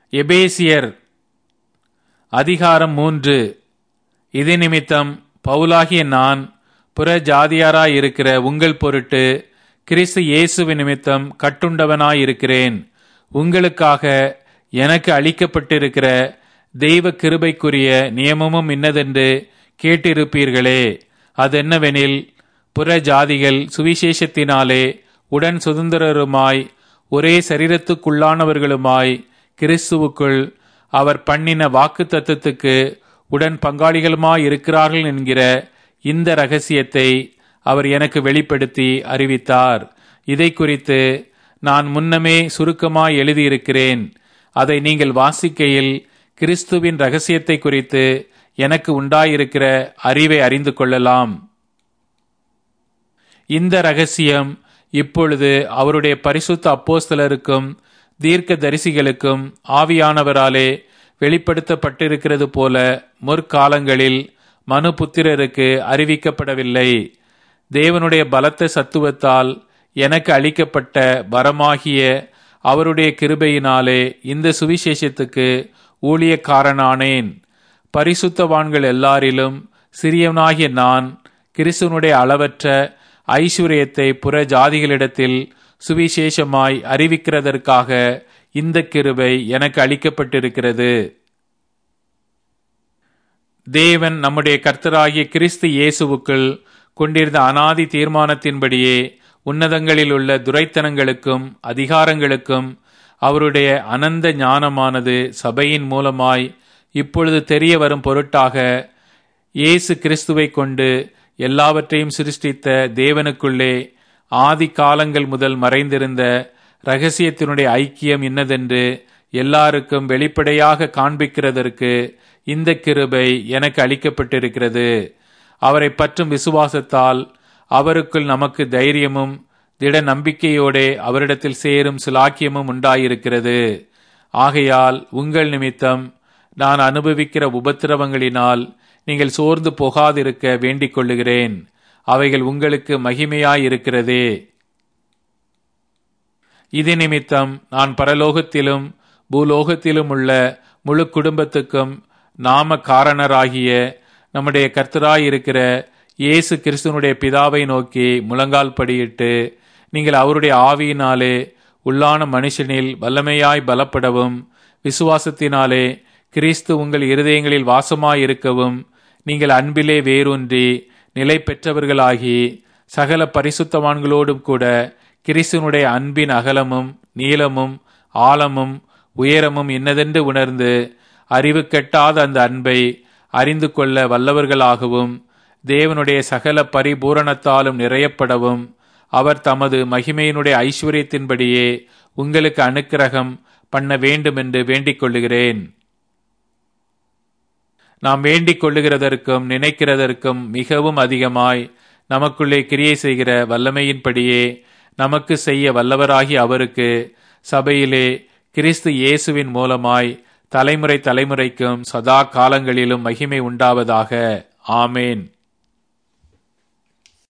எபேசியர் அதிகாரம் மூன்று இது நிமித்தம் பவுலாகிய நான் புற ஜாதியாராயிருக்கிற உங்கள் பொருட்டு கிறிஸ்து இயேசுவி நிமித்தம் கட்டுண்டவனாயிருக்கிறேன் உங்களுக்காக எனக்கு அளிக்கப்பட்டிருக்கிற தெய்வ கிருபைக்குரிய நியமமும் இன்னதென்று கேட்டிருப்பீர்களே அதென்னவெனில் புற ஜாதிகள் சுவிசேஷத்தினாலே உடன் சுதந்திரருமாய் ஒரே சரீரத்துக்குள்ளானவர்களுமாய் கிறிஸ்துவுக்குள் அவர் பண்ணின வாக்கு தத்துவத்துக்கு உடன் பங்காளிகளுமாய் இருக்கிறார்கள் என்கிற இந்த ரகசியத்தை அவர் எனக்கு வெளிப்படுத்தி அறிவித்தார் இதை குறித்து நான் முன்னமே சுருக்கமாய் எழுதியிருக்கிறேன் அதை நீங்கள் வாசிக்கையில் கிறிஸ்துவின் ரகசியத்தை குறித்து எனக்கு உண்டாயிருக்கிற அறிவை அறிந்து கொள்ளலாம் இந்த ரகசியம் இப்பொழுது அவருடைய பரிசுத்த அப்போஸ்தலருக்கும் தீர்க்க தரிசிகளுக்கும் ஆவியானவராலே வெளிப்படுத்தப்பட்டிருக்கிறது போல முற்காலங்களில் மனு புத்திரருக்கு அறிவிக்கப்படவில்லை தேவனுடைய பலத்த சத்துவத்தால் எனக்கு அளிக்கப்பட்ட வரமாகிய அவருடைய கிருபையினாலே இந்த சுவிசேஷத்துக்கு ஊழியக்காரனானேன் பரிசுத்தவான்கள் எல்லாரிலும் சிறியவனாகிய நான் கிறிஸ்துவனுடைய அளவற்ற ஐஸ்வர்யத்தை புற ஜாதிகளிடத்தில் சுவிசேஷமாய் அறிவிக்கிறதற்காக இந்த கிருபை எனக்கு அளிக்கப்பட்டிருக்கிறது தேவன் நம்முடைய கர்த்தராகிய கிறிஸ்து இயேசுவுக்குள் கொண்டிருந்த அனாதி தீர்மானத்தின்படியே உன்னதங்களில் உள்ள துரைத்தனங்களுக்கும் அதிகாரங்களுக்கும் அவருடைய அனந்த ஞானமானது சபையின் மூலமாய் இப்பொழுது தெரிய வரும் பொருட்டாக இயேசு கிறிஸ்துவை கொண்டு எல்லாவற்றையும் சிருஷ்டித்த தேவனுக்குள்ளே ஆதி காலங்கள் முதல் மறைந்திருந்த ரகசியத்தினுடைய ஐக்கியம் இன்னதென்று எல்லாருக்கும் வெளிப்படையாக காண்பிக்கிறதற்கு இந்த கிருபை எனக்கு அளிக்கப்பட்டிருக்கிறது அவரை பற்றும் விசுவாசத்தால் அவருக்குள் நமக்கு தைரியமும் திட நம்பிக்கையோடே அவரிடத்தில் சேரும் சிலாக்கியமும் உண்டாயிருக்கிறது ஆகையால் உங்கள் நிமித்தம் நான் அனுபவிக்கிற உபத்திரவங்களினால் நீங்கள் சோர்ந்து போகாதிருக்க வேண்டிக் கொள்ளுகிறேன் அவைகள் உங்களுக்கு மகிமையாயிருக்கிறதே இது நிமித்தம் நான் பரலோகத்திலும் பூலோகத்திலும் உள்ள முழு குடும்பத்துக்கும் நாம காரணராகிய நம்முடைய கர்த்தராயிருக்கிற இயேசு கிறிஸ்துவனுடைய பிதாவை நோக்கி முழங்கால் படியிட்டு நீங்கள் அவருடைய ஆவியினாலே உள்ளான மனுஷனில் வல்லமையாய் பலப்படவும் விசுவாசத்தினாலே கிறிஸ்து உங்கள் இருதயங்களில் வாசமாயிருக்கவும் நீங்கள் அன்பிலே வேரூன்றி நிலை பெற்றவர்களாகி சகல பரிசுத்தவான்களோடும் கூட கிறிஸ்துவனுடைய அன்பின் அகலமும் நீளமும் ஆழமும் உயரமும் இன்னதென்று உணர்ந்து அறிவு கெட்டாத அந்த அன்பை அறிந்து கொள்ள வல்லவர்களாகவும் தேவனுடைய சகல பரிபூரணத்தாலும் நிறையப்படவும் அவர் தமது மகிமையினுடைய ஐஸ்வர்யத்தின்படியே உங்களுக்கு அனுக்கிரகம் பண்ண வேண்டும் என்று வேண்டிக் கொள்ளுகிறேன் நாம் வேண்டிக் கொள்ளுகிறதற்கும் நினைக்கிறதற்கும் மிகவும் அதிகமாய் நமக்குள்ளே கிரியை செய்கிற வல்லமையின்படியே நமக்கு செய்ய வல்லவராகி அவருக்கு சபையிலே கிறிஸ்து இயேசுவின் மூலமாய் தலைமுறை தலைமுறைக்கும் சதா காலங்களிலும் மகிமை உண்டாவதாக ஆமேன்